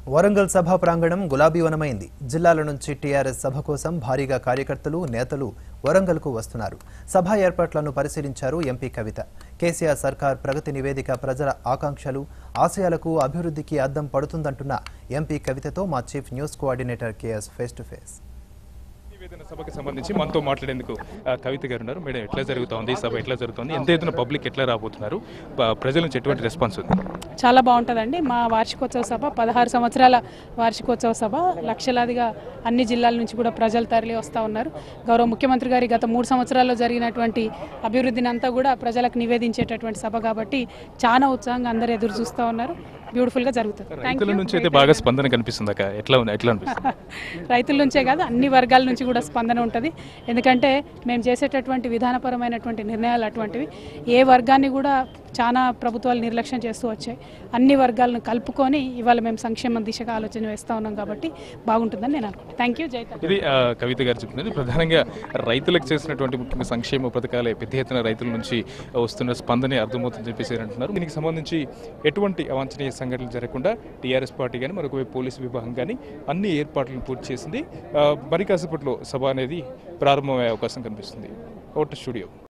వరంగల్ సభ ప్రాంగణం గులాబీవనమైంది జిల్లాల నుంచి టీఆర్ఎస్ సభ కోసం భారీగా కార్యకర్తలు నేతలు వరంగల్కు వస్తున్నారు సభ ఏర్పాట్లను పరిశీలించారు ఎంపీ కవిత కేసీఆర్ సర్కార్ ప్రగతి నివేదిక ప్రజల ఆకాంక్షలు ఆశయాలకు అభివృద్ధికి అద్దం పడుతుందంటున్న ఎంపీ కవితతో మా chief news coordinator KS face to face నివేదన సభకి సంబంధించి మనతో మాట్లాడేందుకు ఆ, కవిత గారు ఉన్నారు మేడం ఎట్లా జరుగుతోంది ఈ సభ ఎట్లా జరుగుతోంది ఎంత ఎత్తున పబ్లిక్ ఎట్లా రాబోతున్నారు ప- ప్రజల నుంచి ఎటువంటి రెస్పాన్స్ ఉంది చాలా బాగుంటుందండి మా వార్షికోత్సవ సభ పదహారు సంవత్సరాల వార్షికోత్సవ సభ లక్షలాదిగా అన్ని జిల్లాల నుంచి కూడా ప్రజలు తరలి వస్తూ ఉన్నారు గౌరవ ముఖ్యమంత్రి గారి గత మూడు సంవత్సరాల్లో జరిగినటువంటి అభివృద్ధిని అంతా కూడా ప్రజలకు నివేదించేటటువంటి సభ కాబట్టి చాలా ఉత్సాహంగా అందరూ ఎదురు చూస్తూ ఉన్నారు బ్యూటిఫుల్గా జరుగుతుంది థ్యాంక్ రైతుల నుంచి అయితే బాగా స్పందన కనిపిస్తుంది అక్క ఎట్లా ఉంది ఎట్లా అనిపిస్తుంది రైతుల నుంచే కాదు అన్ని వర్గాల నుంచి కూడా స్పందన ఉంటుంది ఎందుకంటే మేము చేసేటటువంటి విధానపరమైనటువంటి నిర్ణయాలు అటువంటివి ఏ వర్గాన్ని కూడా చాలా ప్రభుత్వాలు నిర్లక్ష్యం చేస్తూ వచ్చాయి అన్ని వర్గాలను కలుపుకొని ఇవాళ మేము సంక్షేమ దిశగా ఆలోచన వేస్తూ ఉన్నాం కాబట్టి బాగుంటుందని నేను అనుకుంటున్నాను థ్యాంక్ యూ జైత ఇది ఆ, కవిత గారు చెప్తున్నది ప్రధానంగా రైతులకు చేసినటువంటి ముఖ్యంగా సంక్షేమ పథకాలే పెద్ద ఎత్తున రైతుల నుంచి వస్తున్న స్పందనే అర్థమవుతుందని చెప్పేసి అంటున్నారు దీనికి సంబంధించి ఎటువంటి అవాంఛనీయ సంఘటనలు జరగకుండా టీఆర్ఎస్ పార్టీ కానీ మరొక పోలీసు విభాగం కానీ అన్ని ఏర్పాట్లను పూర్తి చేసింది ఆ, మరి కాసేపట్లో సభ అనేది ప్రారంభమయ్యే అవకాశం కనిపిస్తుంది ఓటర్ స్టూడియో